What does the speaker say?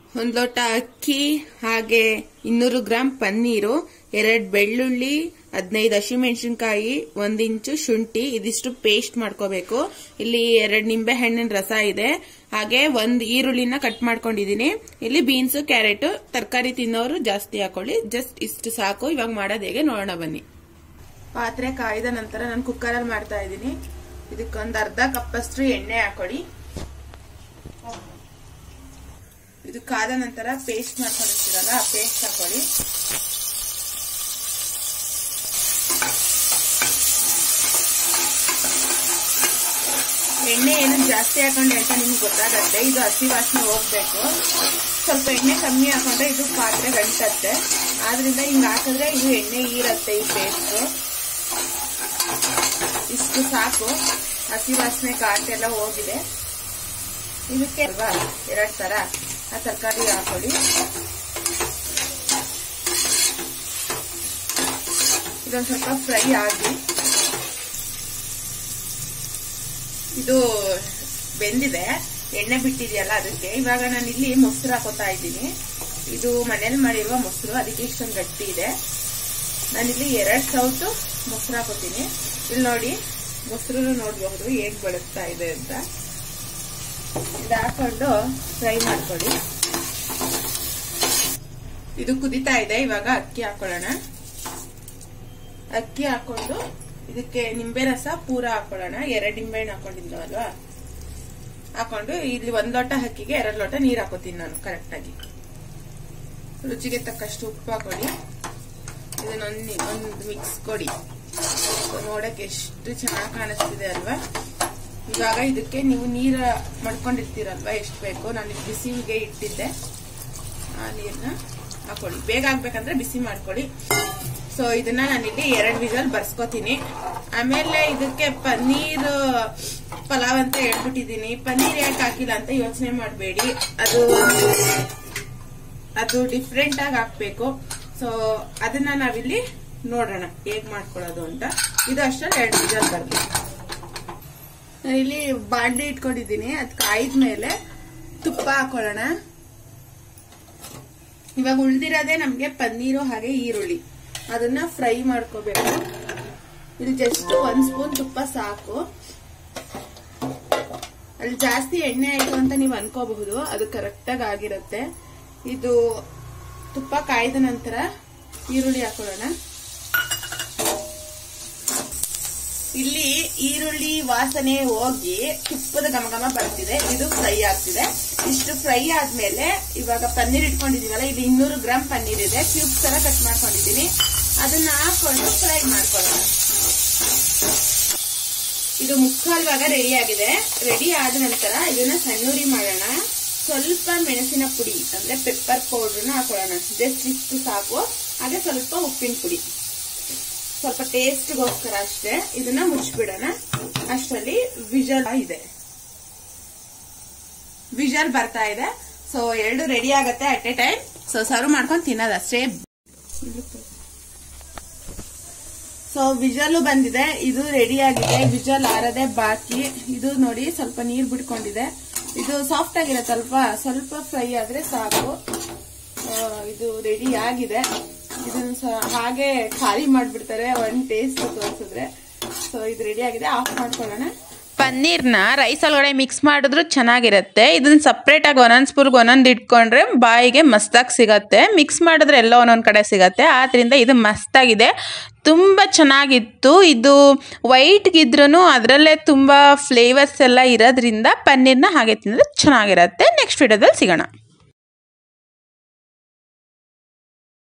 ಒಂದು ಲೋಟ ಅಕ್ಕಿ ಹಾಗೆ ಇನ್ನೂರು ಗ್ರಾಂ ಪನ್ನೀರು ಎರಡು ಬೆಳ್ಳುಳ್ಳಿ ಹದಿನೈದು ಹಸಿಮೆಣಸಿನ್ಕಾಯಿ ಒಂದ್ ಇಂಚು ಶುಂಠಿ ಇದಿಷ್ಟು ಪೇಸ್ಟ್ ಮಾಡ್ಕೋಬೇಕು ಇಲ್ಲಿ ಎರಡು ನಿಂಬೆ ಹಣ್ಣಿನ ರಸ ಇದೆ ಹಾಗೆ ಒಂದ್ ಈರುಳ್ಳಿನ ಕಟ್ ಮಾಡ್ಕೊಂಡಿದೀನಿ ಇಲ್ಲಿ ಬೀನ್ಸ್ ಕ್ಯಾರೆಟ್ ತರಕಾರಿ ತಿನ್ನೋರು ಜಾಸ್ತಿ ಹಾಕೊಳ್ಳಿ ಜಸ್ಟ್ ಇಷ್ಟು ಸಾಕು ಇವಾಗ ಮಾಡೋದು ಹೇಗೆ ನೋಡೋಣ ಬನ್ನಿ ಪಾತ್ರೆ ಕಾಯ್ದ ನಂತರ ನಾನು ಕುಕ್ಕರಲ್ಲಿ ಮಾಡ್ತಾ ಇದ್ದೀನಿ ಇದಕ್ಕೊಂದು ಅರ್ಧ ಕಪ್ಪಷ್ಟು ಎಣ್ಣೆ ಹಾಕೊಳ್ಳಿ ಇದು ಕಾದ ನಂತರ ಪೇಸ್ಟ್ ಮಾಡ್ಕೊಂಡಿರ್ತೀರಲ್ಲ ಆ ಪೇಸ್ಟ್ ಹಾಕೊಳ್ಳಿ ಎಣ್ಣೆ ಏನು ಜಾಸ್ತಿ ಹಾಕೊಂಡೆ ಅಂತ ನಿಮ್ಗೆ ಗೊತ್ತಾಗತ್ತೆ ಇದು ಹಸಿ ವಾಸನೆ ಹೋಗ್ಬೇಕು ಸ್ವಲ್ಪ ಎಣ್ಣೆ ಕಮ್ಮಿ ಹಾಕೊಂಡ್ರೆ ಇದು ಪಾತ್ರೆ ಗಂಟತ್ತೆ ಆದ್ರಿಂದ ಹಿಂಗ್ ಹಾಕಿದ್ರೆ ಇದು ಎಣ್ಣೆ ಈರತ್ತೆ ಈ ಪೇಸ್ಟ್ ಇಷ್ಟು ಸಾಕು ಹಸಿ ವಾಸನೆ ಕಾಟೆಲ್ಲ ಹೋಗಿದೆ ಇದಕ್ಕೆ ಅಲ್ವಾ ಎರಡ್ ತರ ಆ ತರಕಾರಿ ಹಾಕೊಳ್ಳಿ ಇದೊಂದು ಸ್ವಲ್ಪ ಫ್ರೈ ಆಗಿ ಇದು ಬೆಂದಿದೆ ಎಣ್ಣೆ ಬಿಟ್ಟಿದೆಯಲ್ಲ ಅದಕ್ಕೆ ಇವಾಗ ನಾನು ಇಲ್ಲಿ ಮೊಸರು ಹಾಕೋತಾ ಇದ್ದೀನಿ ಇದು ಮನೇಲಿ ಮಾಡಿರುವ ಮೊಸರು ಅದಕ್ಕೆ ಇಷ್ಟೊಂದು ಗಟ್ಟಿ ಇದೆ ನಾನಿಲ್ಲಿ ಎರಡ್ ಸೌಟು ಮೊಸರು ಹಾಕೋತೀನಿ ಇಲ್ಲಿ ನೋಡಿ ಮೊಸರು ನೋಡ್ಬಹುದು ಹೇಗ್ ಬೆಳಗ್ತಾ ಇದೆ ಅಂತ ಇದು ಹಾಕೊಂಡು ಫ್ರೈ ಮಾಡ್ಕೊಳ್ಳಿ ಇದು ಕುದಿತಾ ಇದೆ ಇವಾಗ ಅಕ್ಕಿ ಹಾಕೊಳ್ಳೋಣ ಅಕ್ಕಿ ಹಾಕೊಂಡು ಇದಕ್ಕೆ ನಿಂಬೆ ರಸ ಪೂರ ಹಾಕೊಳ್ಳೋಣ ಎರಡು ನಿಂಬೆ ಹಣ್ಣು ಹಾಕೊಂಡಿದ್ವಲ್ವಾ ಹಾಕೊಂಡು ಇಲ್ಲಿ ಒಂದ್ ಲೋಟ ಅಕ್ಕಿಗೆ ಎರಡು ಲೋಟ ನೀರ್ ಹಾಕೋತೀನಿ ನಾನು ಕರೆಕ್ಟ್ ಆಗಿ ರುಚಿಗೆ ತಕ್ಕಷ್ಟು ಉಪ್ಪು ಹಾಕೊಳ್ಳಿ ಇದನ್ನೊಂದು ಒಂದು ಮಿಕ್ಸ್ ಕೊಡಿ ನೋಡಕ್ ಎಷ್ಟು ಚೆನ್ನಾಗಿ ಕಾಣಿಸ್ತಿದೆ ಅಲ್ವಾ ಇವಾಗ ಇದಕ್ಕೆ ನೀವು ನೀರ ಮಾಡ್ಕೊಂಡಿರ್ತೀರಲ್ವಾ ಎಷ್ಟು ಬೇಕು ನಾನು ಇಲ್ಲಿ ಬಿಸಿಗೆ ಇಟ್ಟಿದ್ದೆ ಆ ನೀರ್ನ ಹಾಕೊಳ್ಳಿ ಬೇಗ ಆಗ್ಬೇಕಂದ್ರೆ ಬಿಸಿ ಮಾಡ್ಕೊಳ್ಳಿ ಸೊ ಇದನ್ನ ನಾನಿಲ್ಲಿ ಎರಡ್ ವಿಜಲ್ ಬರ್ಸ್ಕೊತೀನಿ ಆಮೇಲೆ ಇದಕ್ಕೆ ಪನ್ನೀರ್ ಪಲಾವ್ ಅಂತ ಹೇಳ್ಬಿಟ್ಟಿದೀನಿ ಪನ್ನೀರ್ ಯಾಕೆ ಹಾಕಿಲ್ಲ ಅಂತ ಯೋಚನೆ ಮಾಡಬೇಡಿ ಅದು ಅದು ಡಿಫ್ರೆಂಟ್ ಆಗಿ ಹಾಕ್ಬೇಕು ಸೊ ಅದನ್ನ ನಾವಿಲ್ಲಿ ನೋಡೋಣ ಹೇಗ್ ಮಾಡ್ಕೊಳ್ಳೋದು ಅಂತ ಇದು ಅಷ್ಟರಲ್ಲಿ ಎರಡು ವಿಜಲ್ ಬರ್ಬೇಕು ಇಲ್ಲಿ ಬಾಂಡೆ ಇಟ್ಕೊಂಡಿದ್ದೀನಿ ಅದ್ ಕಾಯ್ದ್ಮೇಲೆ ತುಪ್ಪ ಹಾಕೊಳ್ಳೋಣ ಇವಾಗ ಉಳ್ದಿರೋದೇ ನಮ್ಗೆ ಪನ್ನೀರು ಹಾಗೆ ಈರುಳ್ಳಿ ಅದನ್ನ ಫ್ರೈ ಮಾಡ್ಕೋಬೇಕು ಇಲ್ಲಿ ಜಸ್ಟ್ ಒಂದ್ ಸ್ಪೂನ್ ತುಪ್ಪ ಸಾಕು ಅಲ್ಲಿ ಜಾಸ್ತಿ ಎಣ್ಣೆ ಆಯ್ತು ಅಂತ ನೀವು ಅನ್ಕೋಬಹುದು ಅದು ಕರೆಕ್ಟ್ ಆಗಿ ಆಗಿರುತ್ತೆ ಇದು ತುಪ್ಪ ಕಾಯ್ದ ನಂತರ ಈರುಳ್ಳಿ ಹಾಕೊಳ್ಳೋಣ ಇಲ್ಲಿ ಈರುಳ್ಳಿ ವಾಸನೆ ಹೋಗಿ ತುಪ್ಪದ ಘಮ ಬರ್ತಿದೆ ಇದು ಫ್ರೈ ಆಗ್ತಿದೆ ಇಷ್ಟು ಫ್ರೈ ಆದ್ಮೇಲೆ ಇವಾಗ ಪನ್ನೀರ್ ಇಟ್ಕೊಂಡಿದೀವಲ್ಲ ಇಲ್ಲಿ ಇನ್ನೂರು ಗ್ರಾಮ್ ಪನ್ನೀರ್ ಇದೆ ಕ್ಯೂಬ್ಸ್ ತರ ಕಟ್ ಮಾಡ್ಕೊಂಡಿದೀನಿ ಅದನ್ನ ಹಾಕೊಂಡು ಫ್ರೈ ಮಾಡ್ಕೊಳ್ಳೋಣ ಇದು ಮುಕ್ಕಾಲ್ ಭಾಗ ರೆಡಿ ಆಗಿದೆ ರೆಡಿ ಆದ ನಂತರ ಇದನ್ನ ಸಣ್ಣೂರಿ ಮಾಡೋಣ ಸ್ವಲ್ಪ ಮೆಣಸಿನ ಪುಡಿ ಅಂದ್ರೆ ಪೆಪ್ಪರ್ ಪೌಡರ್ನ ಹಾಕೊಳ್ಳೋಣ ಜಸ್ಟ್ ಇಷ್ಟು ಸಾಕು ಹಾಗೆ ಸ್ವಲ್ಪ ಉಪ್ಪಿನ ಪುಡಿ ಸ್ವಲ್ಪ ಟೇಸ್ಟ್ಗೋಸ್ಕರ ಅಷ್ಟೇ ಇದನ್ನ ಮುಚ್ಚಿಬಿಡೋಣ ಅಷ್ಟರಲ್ಲಿ ವಿಜಲ್ ಇದೆ ವಿಜಲ್ ಬರ್ತಾ ಇದೆ ಸೊ ಎರಡು ರೆಡಿ ಆಗತ್ತೆ at a time so serve ಮಾಡ್ಕೊಂಡು ತಿನ್ನೋದಷ್ಟೇ ಸೊ ವಿಜಲ್ ಬಂದಿದೆ ಇದು ರೆಡಿ ಆಗಿದೆ ವಿಜಲ್ ಆರದೆ ಬಾಕಿ ಇದು ನೋಡಿ ಸ್ವಲ್ಪ ನೀರ್ ಬಿಟ್ಕೊಂಡಿದೆ ಇದು ಸಾಫ್ಟ್ ಆಗಿರತ್ತೆ ಸ್ವಲ್ಪ ಸ್ವಲ್ಪ ಫ್ರೈ ಆದ್ರೆ ಸಾಕು ಇದು ರೆಡಿ ಆಗಿದೆ ಇದನ್ನ ಹಾಗೆ ಖಾಲಿ ಮಾಡ್ಬಿಡ್ತಾರೆ ಒಂದ್ ಟೇಸ್ಟ್ ತೋರಿಸಿದ್ರೆ ಸೊ ಇದು ರೆಡಿ ಆಗಿದೆ ಆಫ್ ಮಾಡ್ಕೊಳ್ಳೋಣ ಪನ್ನೀರ್ನ ರೈಸ್ ಒಳಗಡೆ ಮಿಕ್ಸ್ ಮಾಡಿದ್ರು ಚೆನ್ನಾಗಿರುತ್ತೆ ಇದನ್ನ ಸಪ್ರೇಟಾಗಿ ಒಂದೊಂದು ಸ್ಪೂನ್ಗೆ ಒಂದೊಂದು ಇಟ್ಕೊಂಡ್ರೆ ಬಾಯಿಗೆ ಮಸ್ತಾಗಿ ಸಿಗತ್ತೆ ಮಿಕ್ಸ್ ಮಾಡಿದ್ರೆ ಎಲ್ಲ ಒಂದೊಂದು ಕಡೆ ಸಿಗತ್ತೆ ಆದ್ದರಿಂದ ಇದು ಮಸ್ತಾಗಿದೆ ತುಂಬ ಚೆನ್ನಾಗಿತ್ತು ಇದು ವೈಟ್ಗಿದ್ರೂ ಅದರಲ್ಲೇ ತುಂಬ ಫ್ಲೇವರ್ಸ್ ಎಲ್ಲ ಇರೋದ್ರಿಂದ ಪನ್ನೀರ್ನ ಹಾಗೆ ತಿಂದರೆ ಚೆನ್ನಾಗಿರುತ್ತೆ ನೆಕ್ಸ್ಟ್ ವಿಡಿಯೋದಲ್ಲಿ ಸಿಗೋಣ